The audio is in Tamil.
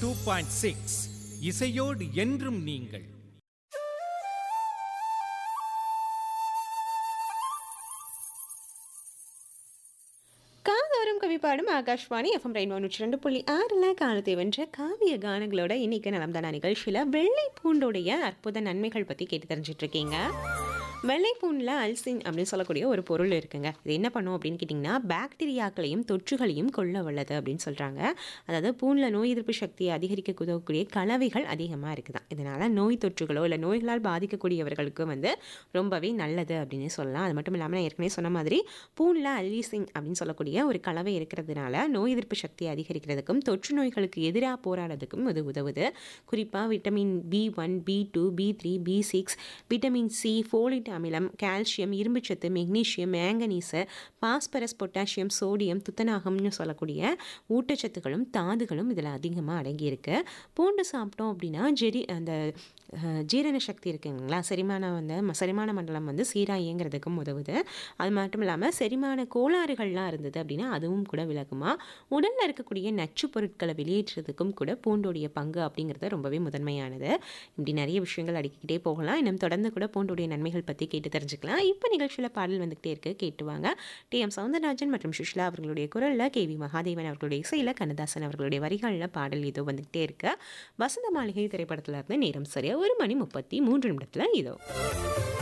டூ பாயிண்ட் சிக்ஸ் இசையோடு என்றும் நீங்கள் காதோறும் கவி பாடும் ஆகாஷ்வாணி எஃப்எம் ரெயின்போ நூற்றி ரெண்டு புள்ளி ஆறில் காலத்தை வென்ற காவிய கானங்களோட இன்னைக்கு நலம்தானா நிகழ்ச்சியில் வெள்ளை பூண்டோடைய அற்புத நன்மைகள் பற்றி கேட்டு தெரிஞ்சிட்டு இருக்கீங்க வெள்ளை பூண்டில் அல்சின் அப்படின்னு சொல்லக்கூடிய ஒரு பொருள் இருக்குங்க இது என்ன பண்ணும் அப்படின்னு கேட்டிங்கன்னா பாக்டீரியாக்களையும் தொற்றுகளையும் கொள்ள வல்லது அப்படின்னு சொல்கிறாங்க அதாவது பூண்டில் நோய் எதிர்ப்பு சக்தியை அதிகரிக்க உதவக்கூடிய கலவைகள் அதிகமாக இருக்குதான் இதனால் நோய் தொற்றுகளோ இல்லை நோய்களால் பாதிக்கக்கூடியவர்களுக்கு வந்து ரொம்பவே நல்லது அப்படின்னு சொல்லலாம் அது மட்டும் இல்லாமல் நான் ஏற்கனவே சொன்ன மாதிரி பூனில் அல்லிசின் அப்படின்னு சொல்லக்கூடிய ஒரு கலவை இருக்கிறதுனால நோய் எதிர்ப்பு சக்தியை அதிகரிக்கிறதுக்கும் தொற்று நோய்களுக்கு எதிராக போராடுறதுக்கும் இது உதவுது குறிப்பாக vitamin B one B two B three B six vitamin C folic அமிலம் கால்சியம் இரும்புச்சத்து magnesium manganese phosphorus potassium sodium துத்தநாகம்னு சொல்லக்கூடிய ஊட்டச்சத்துக்களும் தாதுகளும் இதில் அதிகமாக அடங்கியிருக்கு பூண்டு சாப்பிட்டோம் அப்படின்னா ஜெரி அந்த அஹ், ஜீரண சக்தி இருக்குங்களா செரிமானம் வந்து ம- செரிமான மண்டலம் வந்து சீராக இயங்குறதுக்கும் உதவுது அது மட்டும் இல்லாமல் செரிமான கோளாறுகள்லாம் இருந்தது அப்படின்னா அதுவும் கூட விலகுமா உடலில் இருக்கக்கூடிய நச்சு பொருட்களை வெளியேற்றுறதுக்கும் கூட பூண்டோடைய பங்கு அப்படிங்கிறது ரொம்பவே முதன்மையானது இப்படி நிறைய விஷயங்கள் அடிக்கிட்டே போகலாம் இன்னும் தொடர்ந்து கூட பூண்டோடைய நன்மைகள் பற்றி கேட்டு தெரிஞ்சுக்கலாம் இப்போ நிகழ்ச்சியில் பாடல் வந்துகிட்டே இருக்கு கேட்டு வாங்க டி எம் சவுந்தரராஜன் மற்றும் சுஷ்லா அவர்களுடைய குரலில் கே வி மகாதேவன் அவர்களுடைய இசையில் கண்ணதாசன் அவர்களுடைய வரிகளில் பாடல் இதோ வந்துகிட்டே இருக்கு வசந்த மாளிகை திரைப்படத்துல இருந்து நேரம் சரியா ஒரு மணி முப்பத்தி மூன்று நிமிடத்தில் இதோ